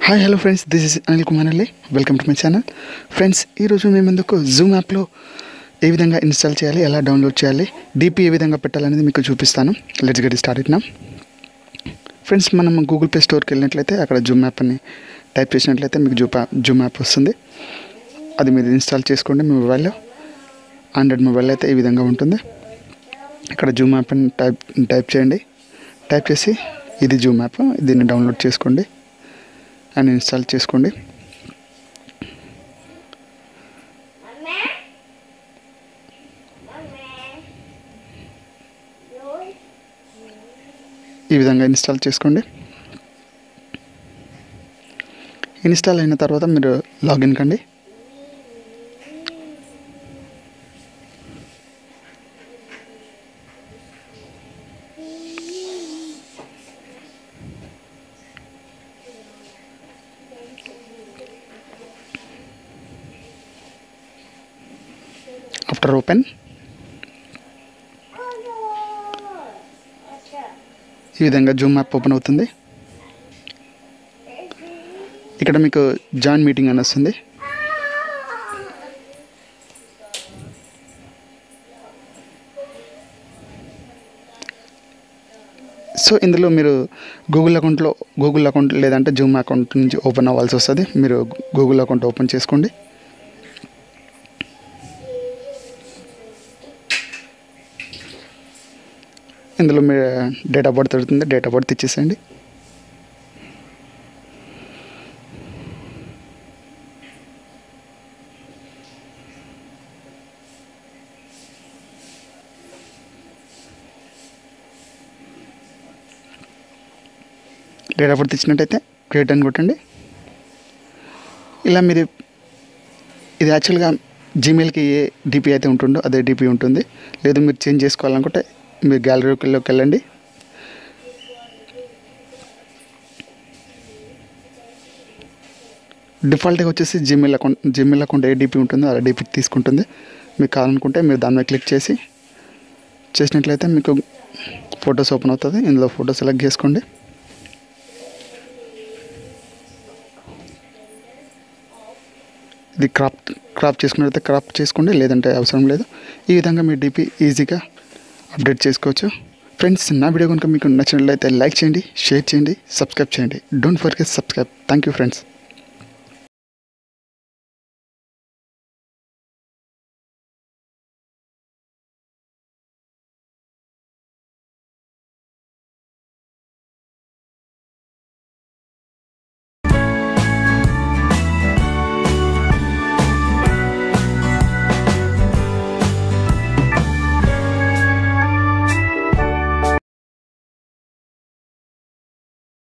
hi hello friends this is Anil Kumar Alli welcome to my channel friends ఈరోజు మేము ఎందుకు Zoom యాప్లో ఏ విధంగా ఇన్స్టాల్ చేయాలి ఎలా డౌన్లోడ్ చేయాలి డీపీ ఏ విధంగా పెట్టాలనేది మీకు చూపిస్తాను లెట్స్ గెట్ స్టార్ట్ ఇట్నా ఫ్రెండ్స్ మనం గూగుల్ ప్లే స్టోర్కి వెళ్ళినట్లయితే అక్కడ జూమ్ యాప్ అని టైప్ చేసినట్లయితే మీకు జూమ్ యాప్ జూమ్ యాప్ వస్తుంది అది మీరు ఇన్స్టాల్ చేసుకోండి మీ మొబైల్లో ఆండ్రాయిడ్ మొబైల్ అయితే ఈ విధంగా ఉంటుంది ఇక్కడ జూమ్ యాప్ అని టైప్ టైప్ చేయండి టైప్ చేసి ఇది జూమ్ యాప్ దీన్ని డౌన్లోడ్ చేసుకోండి అండ్ ఇన్స్టాల్ చేసుకోండి ఈ విధంగా ఇన్స్టాల్ చేసుకోండి ఇన్స్టాల్ అయిన తర్వాత మీరు లాగిన్ కండి ఆఫ్టర్ ఓపెన్ ఈ విధంగా జూమ్ యాప్ ఓపెన్ అవుతుంది ఇక్కడ మీకు జాయిన్ మీటింగ్ అని వస్తుంది సో ఇందులో మీరు గూగుల్ అకౌంట్లో గూగుల్ అకౌంట్ లేదంటే జూమ్ అకౌంట్ నుంచి ఓపెన్ అవ్వాల్సి వస్తుంది మీరు గూగుల్ అకౌంట్ ఓపెన్ చేసుకోండి ఇందులో మీ డేట్ ఆఫ్ బర్త్ దొరుకుతుంది డేట్ ఆఫ్ బర్త్ ఇచ్చేసేయండి డేట్ ఆఫ్ బర్త్ ఇచ్చినట్టయితే క్రియేట్ అని కొట్టండి ఇలా మీరు ఇది యాక్చువల్గా జీమెయిల్కి ఏ డిపి అయితే ఉంటుందో అదే డిపి ఉంటుంది లేదు మీరు చేంజ్ చేసుకోవాలనుకుంటే మీరు గ్యాలరీలోకి వెళ్ళండి డిఫాల్ట్గా వచ్చేసి జీమెయిల్ అకౌంట్ జీమెయిల్ అకౌంట్ ఏ డిపి ఉంటుందో ఆ డిపి తీసుకుంటుంది మీకు కావాలనుకుంటే మీరు దాని మీద క్లిక్ చేసి చేసినట్లయితే మీకు ఫొటోస్ ఓపెన్ అవుతుంది ఇందులో ఫోటో సెలెక్ట్ చేసుకోండి ఇది క్రాప్ క్రాప్ చేసుకున్నట్లయితే క్రాప్ చేసుకోండి లేదంటే అవసరం లేదు ఈ విధంగా మీ డిపి ఈజీగా అప్డేట్ చేసుకోవచ్చు ఫ్రెండ్స్ నా వీడియో కనుక మీకు నచ్చినట్లయితే లైక్ చేయండి షేర్ చేయండి సబ్స్క్రైబ్ చేయండి don't forget subscribe thank you friends